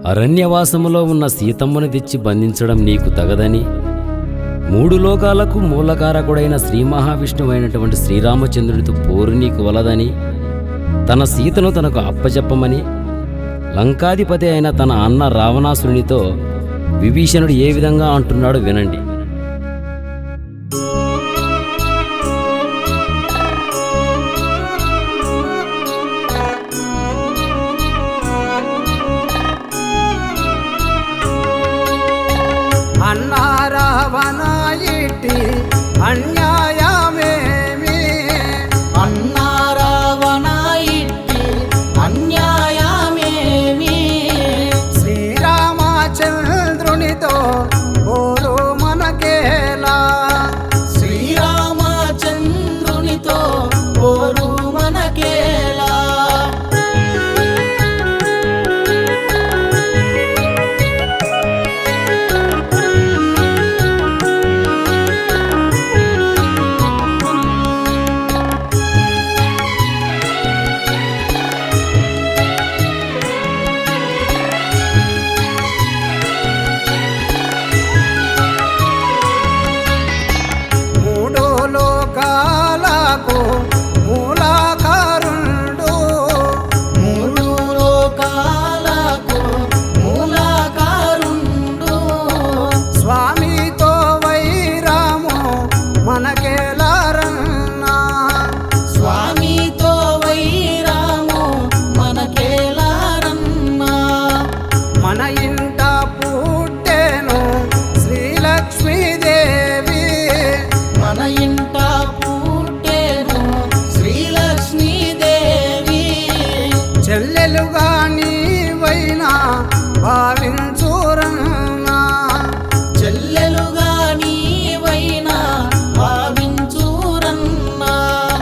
అరణ్యవాసములో ఉన్న సీతమ్మను తెచ్చి బంధించడం నీకు తగదని మూడు లోకాలకు మూలకారకుడైన శ్రీ మహావిష్ణువైనటువంటి శ్రీరామచంద్రుడితో పోరు నీకు వలదని తన సీతను తనకు అప్పచెప్పమని లంకాధిపతి అయిన తన అన్న రావణాసురునితో విభీషణుడు ఏ విధంగా అంటున్నాడో వినండి అన్నారావణ ఇట్టి అన్యాయమేమి అన్నారావణ ఇట్టి అన్యాయమేమి శ్రీరామచంద్రునితో ఓరు మనకేలా శ్రీరామచంద్రునితో పోరు మనకేలా మూడు లోకాలకు మూలాకారుండు మూడు లోకాలకు మూలాకారుండు స్వామితో వైరాము మనకేలారన్నా స్వామితో వైరాము మనకేలారన్నా మన ఇంట పుట్టెను శ్రీలక్ష్మీదేవి మన ఇంట పుట్టేను శ్రీలక్ష్మీదేవి చెల్లెలుగా నీవైనా భావించురన్నా చెల్లెలుగా నీవైనా భావించురన్నా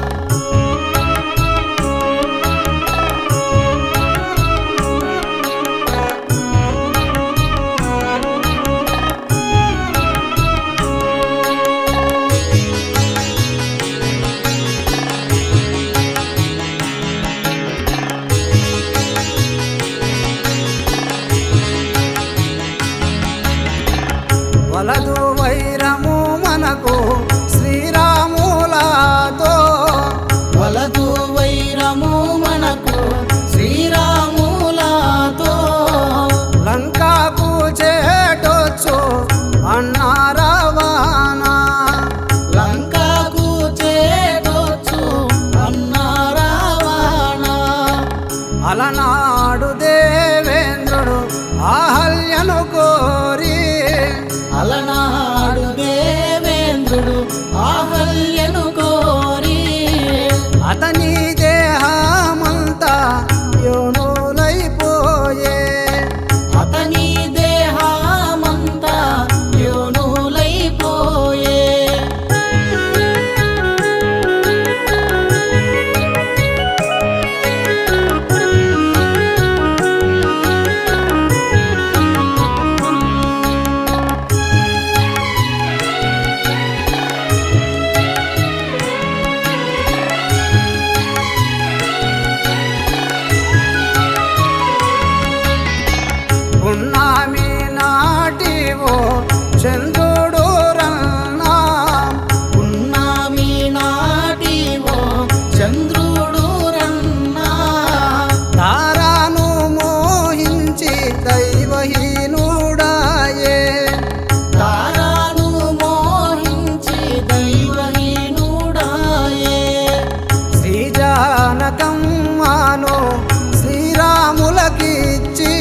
వలదు వైరము మనకు శ్రీరాములతో వలదు వైరము మనకు శ్రీరాములతో లంకాకు చేటొచ్చు అన్నారవానా లంకాకు చేటొచ్చు అన్నారావాణ అలనాడు దేవేంద్రుడు ఆహల్యను కోరి అలనాడు దేవేంద్రుడు ఆహల్యను కోరి అతని దేహమంతా యోనులైపోయే అతని దేహమంతా యోనులైపోయే ఉన్నామి నాటివో చంద్రుడు రన్నా ఉన్నామి నాటివో చంద్రుడు రన్నా తారాను మోహించి దైవహీనుడాయే తారాను మోహించి దైవహీనుడాయే శ్రీజానకమ్మాను శ్రీరాములకిచ్చి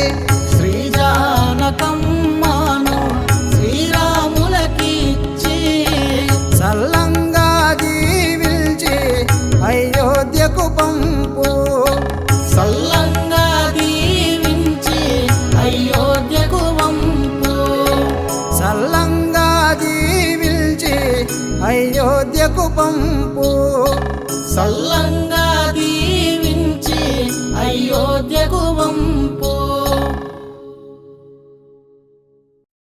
శ్రీజానకమ్మను శ్రీరాములకిచ్చి సల్లంగా దీవిల్చి అయోధ్యకు పంపు సల్లంగా దీవించి అయోధ్యకు వంపు సల్లంగా దీవిల్చి అయోధ్యకు పంపు సల్లంగా దీవించి అయోధ్యకు వంపు